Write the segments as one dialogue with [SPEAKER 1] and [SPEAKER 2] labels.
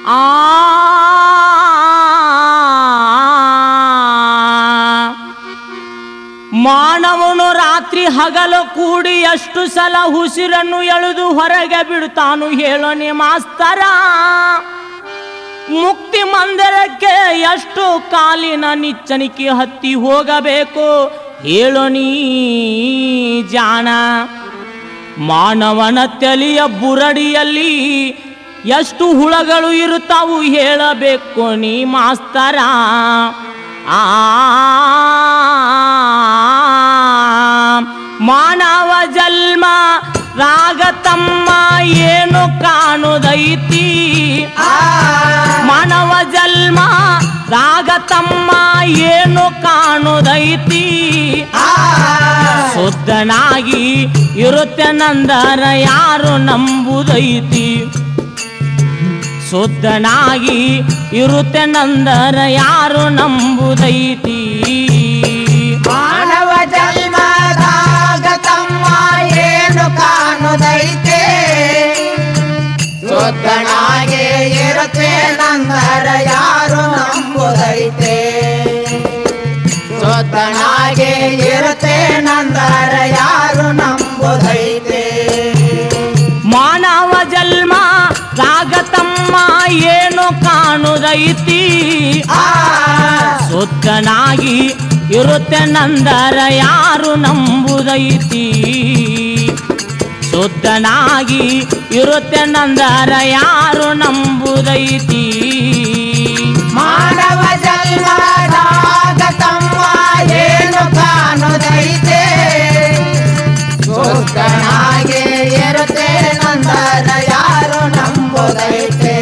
[SPEAKER 1] ಆ ಮಾನವನು ರಾತ್ರಿ ಹಗಲು ಕೂಡಿ ಎಷ್ಟು ಸಲ ಉಸಿರನ್ನು ಎಳೆದು ಹೊರಗೆ ಬಿಡುತ್ತಾನು ಹೇಳೋನೆ ಮಾಸ್ತರ ಮುಕ್ತಿ ಮಂದಿರಕ್ಕೆ ಎಷ್ಟು ಕಾಲಿನ ನಿಚ್ಚಣಿಕೆ ಹತ್ತಿ ಹೋಗಬೇಕು ಹೇಳೋ ನೀ ಜಾಣ ಮಾನವನ ತಲೆಯ ಬುರಡಿಯಲ್ಲಿ ಎಷ್ಟು ಹುಳಗಳು ಇರುತ್ತಾವು ಹೇಳಬೇಕು ನೀ ಮಾಸ್ತರ ಆ ಮಾನವ ಜನ್ಮ ರಾಗತಮ್ಮ ಏನು ಕಾಣುದೈತಿ ಮಾನವ ಜನ್ಮ ರಾಗತಮ್ಮ ಏನು ಕಾಣುದೈತಿ ಶುದ್ಧನಾಗಿ ಇರುತ್ತೆ ನಂದರ ಯಾರು ನಂಬುದೈತಿ ಶುದ್ಧನಾಗಿ ಇರುತ್ತೆ ನಂದರ ಯಾರು ನಂಬುದೈತಿ
[SPEAKER 2] ಮಾನವ ಜನ್ಮದಾಗ ತಮ್ಮ ಏನು ಕಾಣುದೈತೆ ಶುದ್ಧನಾಗೆ ಇರುತ್ತೆ ನಂದರ ಯಾರು ನಂಬುದೈತೆ ಶುದ್ಧನಾಗೆ ಇರುತ್ತೆ ನಂದರ ಯಾರು ನಂಬುದೈತೆ
[SPEAKER 1] ಮಾನವ ಜನ್ಮ ರಾಗತಮ್ಮ ಏನು ಕಾಣುದೈತಿ
[SPEAKER 2] ಆ
[SPEAKER 1] ಶುದ್ಧನಾಗಿ ಇರುತ್ತೆ ನಂದರ ಯಾರು ನಂಬುದೈತಿ ಶುದ್ಧನಾಗಿ ಇರುತ್ತೆ ನಂದರ ಯಾರು ನಂಬುದೈತಿ
[SPEAKER 2] ಮಾನವ ಜನ್ಮದಾಗ ತಮ್ಮ ಏನು ಕಾಣುದೈತೆ ಶುದ್ಧನಾಗೆ ಇರುತ್ತೆ ನಂದರ ಯಾರು ನಂಬುದೈತೆ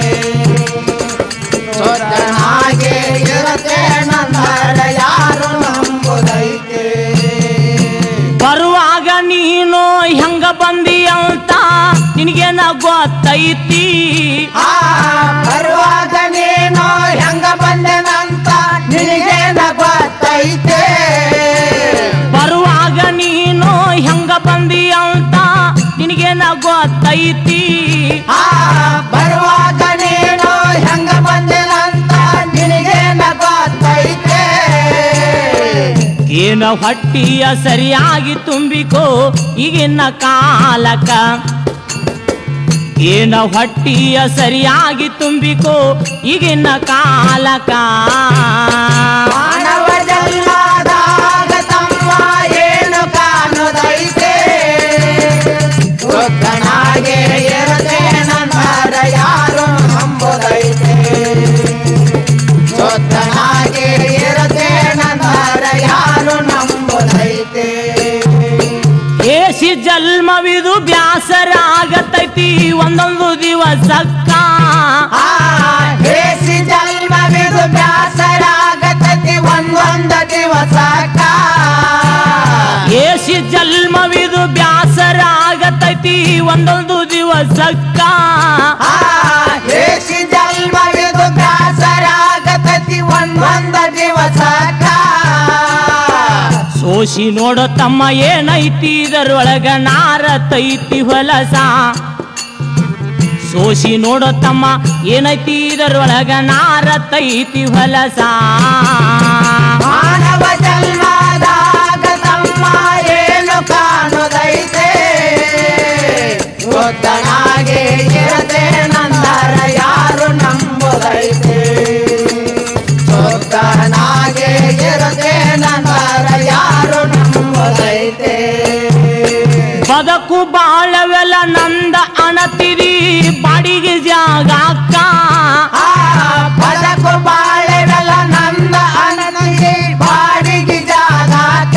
[SPEAKER 2] ಶುದ್ಧನಾಗೆ ಇರುತ್ತೆ ನಂದರ ಯಾರು ನಂಬುದೈತೆ
[SPEAKER 1] ಬರುವಾಗ ನೀನು ಹೆಂಗ ಬಂದಿ ಅಂತ ನಿನಗೇನ ಗೊತ್ತೈತಿ
[SPEAKER 2] ಆ ಬರುವಾಗ ನೀನು ಹೆಂಗ ಬಂದೆನಂತ ನಿನಗೇನ ಗೊತ್ತೈತೆ
[SPEAKER 1] ಬರುವಾಗ ನೀನು ಹೆಂಗ ಬಂದಿ ಅಂತ ನಿನಗೇನ ಗೊತ್ತೈತಿ
[SPEAKER 2] ಆ ಬರುವಾಗ ನೀನು ಹೆಂಗ ಬಂದೆನಂತ ನಿನಗೇನ ಗೊತ್ತೈತೆ
[SPEAKER 1] ಏನ ಹೊಟ್ಟಿಯ ಸರಿಯಾಗಿ ತುಂಬಿಕೋ ಈಗಿನ ಕಾಲಕ ಏನ ಹೊಟ್ಟಿಯ ಸರಿಯಾಗಿ ತುಂಬಿಕೋ ಈಗಿನ ಕಾಲಕ
[SPEAKER 2] ಮಾನವ ಜನ್ಮದಾಗ ತಮ್ಮ ಏನು ಕಾಣುದೈತೆ ಶುದ್ಧನಾಗೆ ಇರದೆ ನಂತರ ಯಾರು ನಂಬುದೈತೆ ಶುದ್ಧನಾಗೆ ಇರದೆ ನಂತರ ಯಾರು ನಂಬುದೈತೆ
[SPEAKER 1] ಏಸಿ ಜನ್ಮವಿದು ಬ್ಯಾಸರಾಗತೈತಿ ಒಂದೊಂದು ದಿವಸಕ್ಕ
[SPEAKER 2] ಆ ಹೇಸಿ ಜನ್ಮವಿದು ಬ್ಯಾಸರಾಗತತಿ ಒಂದೊಂದ ದಿವಸಕ್ಕ
[SPEAKER 1] ಏಸಿ ಜನ್ಮವಿದು ಬ್ಯಾಸರಾಗತೈತಿ ಒಂದೊಂದು ದಿವಸಕ್ಕ
[SPEAKER 2] ಆ ಹೇಸಿ ಜನ್ಮವಿದು ಬ್ಯಾಸರಾಗತತಿ ಒಂದೊಂದ ದಿವಸಕ್ಕ
[SPEAKER 1] ಸೋಸಿ ನೋಡೋ ತಮ್ಮ ಏನೈತಿ ಇದರೊಳಗ ನಾರತೈತಿ ಹೊಲಸ ಸೋಸಿ ನೋಡೋ ತಮ್ಮ ಏನೈತಿ ಇದರೊಳಗ ನಾರತೈತಿ ಹೊಲಸ
[SPEAKER 2] ಮಾನವ ಜನ್ಮದಾಗ ತಮ್ಮ ಏನು ಕಾಣುದೈತೆ ಗೊತ್ತನಾಗೆ ಇರದೆ ನಂದರ ಯಾರು ನಂಬುದೈತೆ ಗೊತ್ತನಾಗೆ ಇರದೆ ನಂದರ ಯಾರು ನಂಬುದೈತೆ
[SPEAKER 1] ಬದಕು ಬಾಳವೆಲ್ಲ ನಂದ ಅಣತಿರಿ ಬಾಡಿಗೆ ಜಾಗಕ್ಕ
[SPEAKER 2] ಆ ಬದಕು ಬಾಳೆವೆಲ್ಲ ನಂದ ಅನನಿಗೆ ಬಾಡಿಗೆ ಜಾಗಾಕ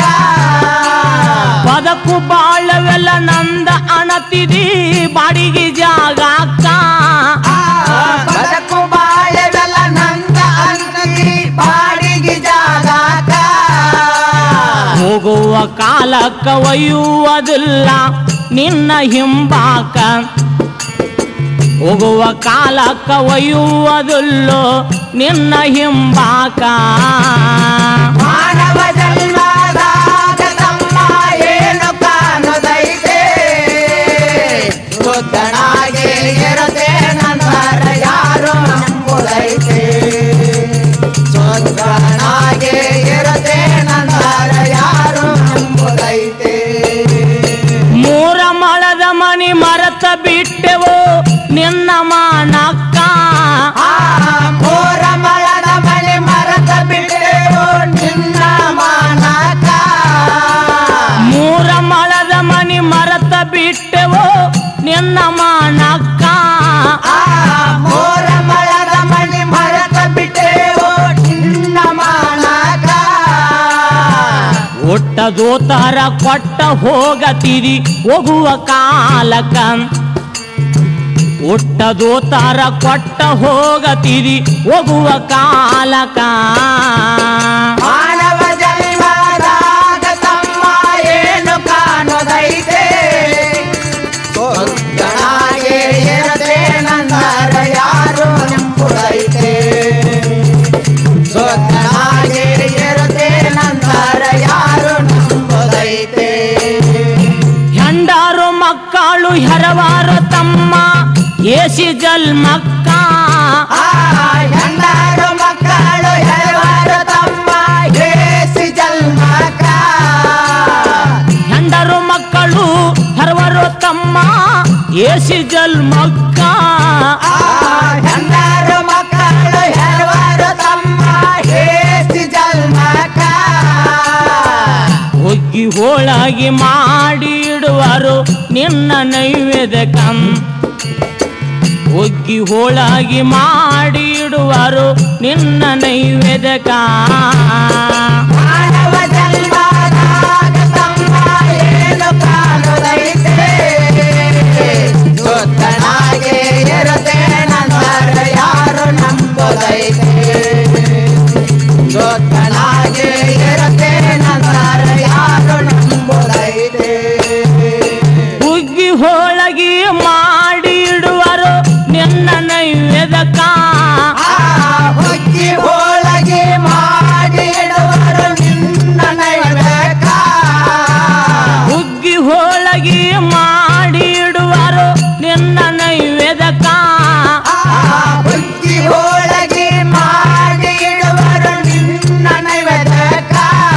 [SPEAKER 1] ಬದಕು ಬಾಳವೆಲ್ಲ ನಂದ ಅಣತಿರಿ ಬಾಡಿಗೆ ಜಾಗಕ್ಕ
[SPEAKER 2] ಬದಕು ಬಾಳೆವೆಲ್ಲ ನಂದ ಅನನಿಗೆ ಬಾಡಿಗೆ ಜಾಗಾಕ
[SPEAKER 1] ಹೋಗುವ ಕಾಲಕ್ಕ ಒಯ್ಯುವುದಿಲ್ಲ ನಿನ್ನ ಹಿಂಬಾಕ ಹೋಗುವ ಕಾಲಕ್ಕ ಒಯ್ಯುವುದಿಲ್ಲೋ ನಿನ್ನ ಹಿಂಬಾಕ
[SPEAKER 2] ಮಾನವ ಜನ್ಮದಾಗ ತಮ್ಮ ಏನು ಕಾಣುದೈತೆ ಗೊತ್ತನಾಗೆ ಇರದೆ ನಂತರ ಯಾರು ನಂಬ
[SPEAKER 1] ಮನಿ ಮರತ ಬಿಟ್ಟೆವೋ ನಿನ್ನ ಮಾನಕ್ಕ
[SPEAKER 2] ಆ ಮೂರ ಮಳದ ಮನೆ ಮರತ ಬಿಟ್ಟೆವು ನಿನ್ನ ಮಾನಕ
[SPEAKER 1] ಮೂರ ಮಳದ ಮನಿ ಮರತ ಬಿಟ್ಟೆವೋ ನಿನ್ನ ಮಾನಕ್ಕ
[SPEAKER 2] ಆ ಮೂರ ಮಳದ ಮನೆ ಮರತ ಬಿಟ್ಟೆವು ನಿನ್ನ ಮಾನಕ
[SPEAKER 1] ಒಟ್ಟ ದೋತಾರ ಕೊಟ್ಟ ಹೋಗತಿರಿ ಹೋಗುವ ಕಾಲಕ ಒಟ್ಟ ದೋತಾರ ಕೊಟ್ಟ ಹೋಗತಿರಿ ಹೋಗುವ ಕಾಲಕ
[SPEAKER 2] ಮಾನವ ಜನ್ಮದಾಗ ತಮ್ಮ ಏನು ಕಾಣೋದೈತೆ ಸ್ವತ್ತನಾಗೆ ಇರದೆ ನಂದರ ಯಾರು ನಂಬುದೈತೆ ಸ್ವತ್ತನಾಗೆ ಇರದೆ ನಂದರ ಯಾರು ನಂಬುದೈತೆ
[SPEAKER 1] ಹೆಂಡಾರು ಮಕ್ಕಳು ಹೆರವಾರು ತಮ್ಮ ಏಸಿ ಜಲ್ಮಕ್ಕ
[SPEAKER 2] ಆ ಹೆಣ್ಣಾರು ಮಕ್ಕಳು ಹೆರವಾರು ತಮ್ಮ ಏಸಿ ಜನ್ಮಕ
[SPEAKER 1] ಹೆಂಡರು ಮಕ್ಕಳು ಹೆರವರು ತಮ್ಮ ಏಸಿ ಜಲ್ಮಕ್ಕ
[SPEAKER 2] ಆ ಹೆಣ್ಣಾರು ಮಕ್ಕಳು ಹೆರವಾರು ತಮ್ಮ ಏಸಿ ಜನ್ಮಕ
[SPEAKER 1] ಹೊಗ್ಗಿ ಹೋಳಾಗಿ ಮಾಡಿಡುವರು ನಿನ್ನ ನೈವೇದ್ಯಕಂ ಹೊಗ್ಗಿ ಹೋಳಾಗಿ ಮಾಡಿಡುವರು ನಿನ್ನ ನೈವೇದ್ಯಕ
[SPEAKER 2] ಮಾನವ ಜನ್ಮದಾಗ ತಮ್ಮ ಏನು ಕಾಣುದೈತೆ ಸ್ವತ್ತನಾಗೆ ಇರದೆ ನಂತರ ಯಾರು ನಂಬುದೈತೆ ಸ್ವತ್ತನಾಗೆ ಇರದೆ ನಂತರ ಯಾರು ನಂಬುದೈತೆ
[SPEAKER 1] ಹುಗ್ಗಿ ಹೋಳಗಿ ಮಾಡಿಡುವರು ನಿನ್ನ ನೈವೇದ್ಯಕ
[SPEAKER 2] ಆ ಹುಗ್ಗಿ ಹೋಳಗೆ ಮಾಡಿಡುವರು ನಿನ್ನ ನೈವೇದ್ಯಕ
[SPEAKER 1] ಹುಗ್ಗಿ ಹೋಳಗಿ ಮಾಡಿಡುವರು ನಿನ್ನ ನೈವೇದ್ಯಕ
[SPEAKER 2] ಆ ಹುಗ್ಗಿ ಹೋಳಗೆ ಮಾಡಿಡುವರು ನಿನ್ನ ನೈವೇದ್ಯಕ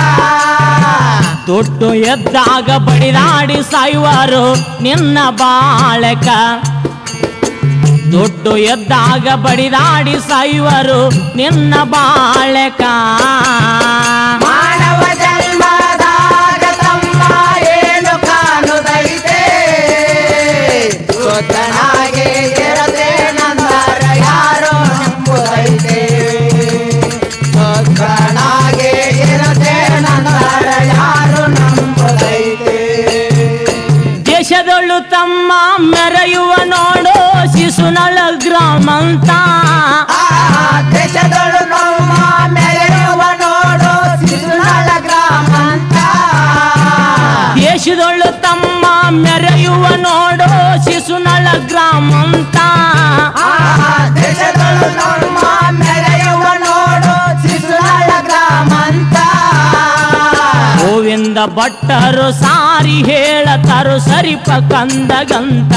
[SPEAKER 1] ದೊಡ್ಡ ಎದ್ದಾಗ ಬಡಿದಾಡಿ ಸಾಯುವರು ನಿನ್ನ ಬಾಳಕ ದೊಡ್ಡ ಎದ್ದಾಗ ಬಡಿದಾಡಿ ಸಾಯುವರು ನಿನ್ನ ಬಾಳಕ
[SPEAKER 2] ಮಾನವ ಜನ್ಮದಾಗ ತಮ್ಮ ಏನು ಕಾಣುದೈತೆ ಸ್ವತನಾಗೆ ಇರದೆ ನಂತರ ಯಾರೋ ನಂಬುದೈತೆ ಸ್ವತನಾಗೆ ಇರದೆ ನಂತರ ಯಾರು ನಂಬುದೈತೆ
[SPEAKER 1] ದೇಶದೊಳು ತಮ್ಮ ಮೆರೆಯುವ ನೋಡೋ ಶಿಶುನಳ ಗ್ರಾಮಂತ
[SPEAKER 2] ಆ ದೇಶದೊಳು ನಮ್ಮ ಮೆರೆಯುವ ನೋಡು ಸಿರುನಳ ಗ್ರಾಮಾಂತ
[SPEAKER 1] ದೇಶದೊಳು ತಮ್ಮ ಮೆರೆಯುವ ನೋಡೋ ಶಿಶುನಳ ಗ್ರಾಮಂತ
[SPEAKER 2] ಆ ದೇಶದೊಳು ನಮ್ಮ ಮೆರೆಯುವ ನೋಡು ಸಿರುನಳ ಗ್ರಾಮಾಂತ
[SPEAKER 1] ಗೋವಿಂದ ಭಟ್ಟರು ಸಾರಿ ಹೇಳತರು ಸರಿಪ ಕಂದಗಂತ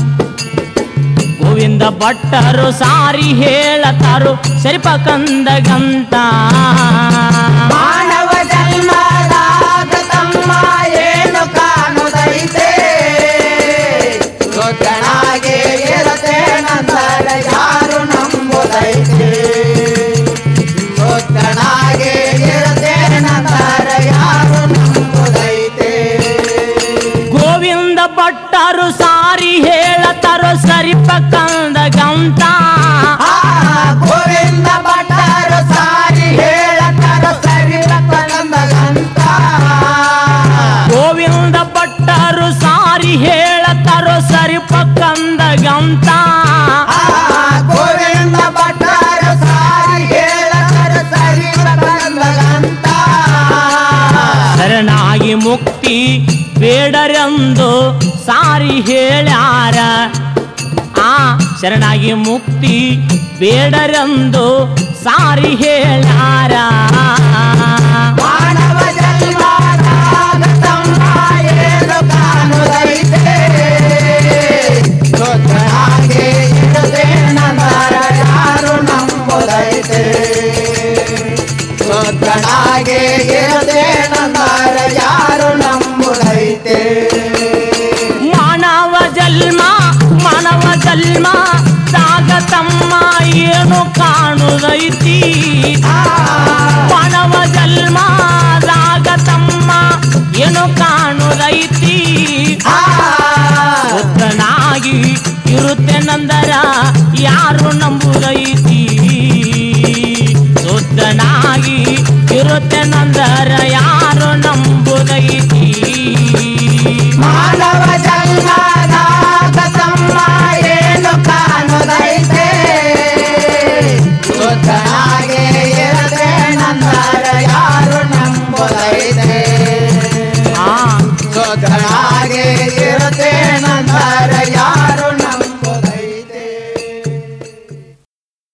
[SPEAKER 1] ಗೋವಿಂದ ಭಟ್ಟರು ಸಾರಿ ಹೇಳತರು ಸರಿಪ ಕಂದಗಂತ
[SPEAKER 2] ಮಾನವ ಜನ್ಮದಾಗ ತಮ್ಮ ಏನು ಕಾಣುದೈತೆ ಸ್ವತನಾಗೆ ಇರತೆ ನಂತರ ಯಾರು ನಂಬುದೈತೆ ಸ್ವತನಾಗೆ ಇರತೆ ನಂತರ ಯಾರು ನಂಬುದೈತೆ
[SPEAKER 1] ಗೋವಿಂದ ಭಟ್ಟರು ಸಾರಿ ಹೇಳತರು ಸರಿಪ ಕಂದಗಂತ
[SPEAKER 2] ಆ ಗೋವಿಂದ ಭಟ್ಟರು ಸಾರಿ ಹೇಳತರ ಸರಿ ಕಂದಗಂತ
[SPEAKER 1] ಗೋವಿಂದ ಭಟ್ಟರು ಸಾರಿ ಹೇಳತರು ಸರಿಪ ಕಂದಗಂತ
[SPEAKER 2] ಆ ಗೋವಿಂದ ಭಟ್ಟರು ಸಾರಿ ಹೇಳತರ ಸರಿ ಕಂದಗಂತ
[SPEAKER 1] ಶರಣಾಗಿ ಮುಕ್ತಿ ಬೇಡರೆಂದು ಸಾರಿ ಹೇಳ್ಯಾರ ಆ ಶರಣಾಗಿ ಮುಕ್ತಿ ಬೇಡರೆಂದು ಸಾರಿ ಹೇಳ್ಯಾರ
[SPEAKER 2] ಮಾನವ ಜನ್ಮದಾಗ ತಮ್ಮ ಏನು ಕಾಣುದೈತೆ ಸ್ವತನಾಗೆ ಇರದೆ ನಂತರ ಯಾರು ನಂಬುದೈತೆ ಸ್ವತನಾಗೆ ಇರದೆ ನಂತರ ಯಾರು ನಂಬುದೈತೆ
[SPEAKER 1] ಮಾನವ ಜನ್ಮ ಜನ್ಮ ಸಾಗತಮ್ಮ ಏನು ಕಾಣುದೈತಿ ಮಾನವ ಜನ್ಮ ಸಾಗತಮ್ಮ ಏನು ಕಾಣುದೈತಿ ಬುದ್ಧನಾಗಿ ಇರುತ್ತೆ ನಂದರ ಯಾರು ನಂಬುದೈತಿ ಶುದ್ಧನಾಗಿ ಇರುತ್ತೆ ನಂದರ ಯಾರು